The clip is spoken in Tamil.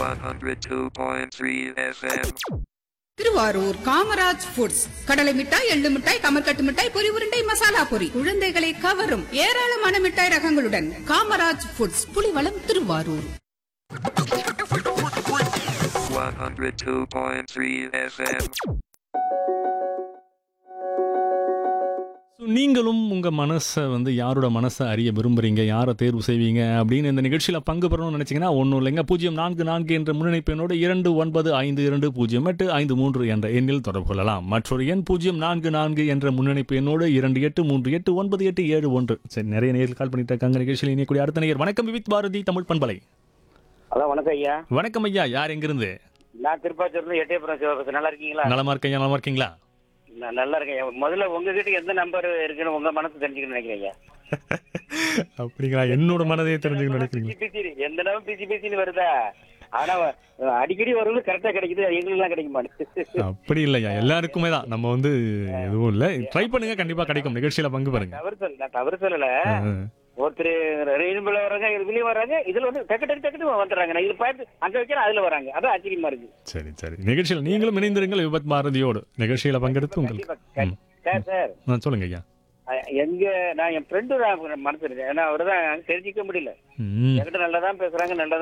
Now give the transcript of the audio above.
102.3 FM. திருவாரூர் காமராஜ் ஃபுட்ஸ் கடலை மிட்டாய் எள்ளு மிட்டாய் கமர்கட்டு மிட்டாய் பொரி உருண்டை மசாலா பொரி குழந்தைகளை கவரும் ஏராளமான மிட்டாய் ரகங்களுடன் Kamaraj foods Pulivalam Thiruvarur 102.3 FM. So நீங்களும் உங்கள் மனசை வந்து யாரோட மனசை அறிய விரும்புகிறீங்க யாரை தேர்வு செய்வீங்க அப்படின்னு இந்த நிகழ்ச்சியில் பங்கு பெறணும்னு நினச்சிங்கன்னா ஒன்றும் இல்லைங்க பூஜ்ஜியம் நான்கு நான்கு என்ற முன்னணிப்பு எண்ணோடு இரண்டு ஒன்பது ஐந்து இரண்டு பூஜ்ஜியம் எட்டு ஐந்து மூன்று என்ற எண்ணில் தொடர்பு கொள்ளலாம் மற்றொரு எண் பூஜ்ஜியம் நான்கு நான்கு என்ற முன்னணிப்பு எண்ணோடு இரண்டு எட்டு மூன்று எட்டு ஒன்பது எட்டு ஏழு ஒன்று சரி நிறைய நேரில் கால் பண்ணிட்டு இருக்காங்க நிகழ்ச்சியில் இணையக்கூடிய அடுத்த நேயர் வணக்கம் விவித் பாரதி தமிழ் பண்பலை ஹலோ வணக்கம் ஐயா வணக்கம் ஐயா யார் எங்கிருந்து நான் திருப்பாச்சூர்ல எட்டயபுரம் சிவபக்தர் நல்லா இருக்கீங்களா நலமா இருக்கேன் நலமா இருக்கீங்களா நான் நல்லா இருக்கேன் ஐயா. முதல்ல உங்ககிட்ட எந்த நம்பர் இருக்குன்னு உங்க மனசு தெரிஞ்சுக்கணும்னு நினைக்கிறேன் ஐயா. அப்படிங்களா என்னோட மனதை தெரிஞ்சுக்கணும்னு நினைக்கிறீங்க பிசி பிசி எந்த நேரம் பிசி பிசின்னு வருதா ஆனா அஹ், அடிக்கடி வருது கரெக்டா கிடைக்குது எங்களுக்குலாம் கிடைக்க மாட்டேங்குது அப்படி இல்லையா எல்லாருக்குமே தான் நம்ம வந்து எதுவும் இல்லை ட்ரை பண்ணுங்க கண்டிப்பா கிடைக்கும் நிகழ்ச்சியில பங்கு பாருங்க தவறு சொல்ல நான் தவறு சொல்லல ஒருத்தர் ரயில்வேல வர்றாங்க இதுலயும் வர்றாங்க இதுல வந்து டக்கு டக்கு டக்கு வந்துடுறாங்க நான் இது பார்த்து அங்க வைக்கிறேன் அதுல வராங்க அதான் ஆச்சரியமா இருக்கு சரி சரி நிகழ்ச்சியில் நீங்களும் இணைந்திருங்கள் விபத் பாரதியோடு நிகழ்ச்சியில பங்கெடுத்து உங்களுக்கு கண்டிப்பா. ம். சார் சார் ஆ, சொல்லுங்க ஐயா அஹ், எங்க நான் என் ஃப்ரெண்டு தான் மனசு இருக்கு ஏன்னா அவர்தான் தெரிஞ்சிக்க முடியல ம் என்கிட்ட நல்லா தான் பேசுறாங்க நல்லா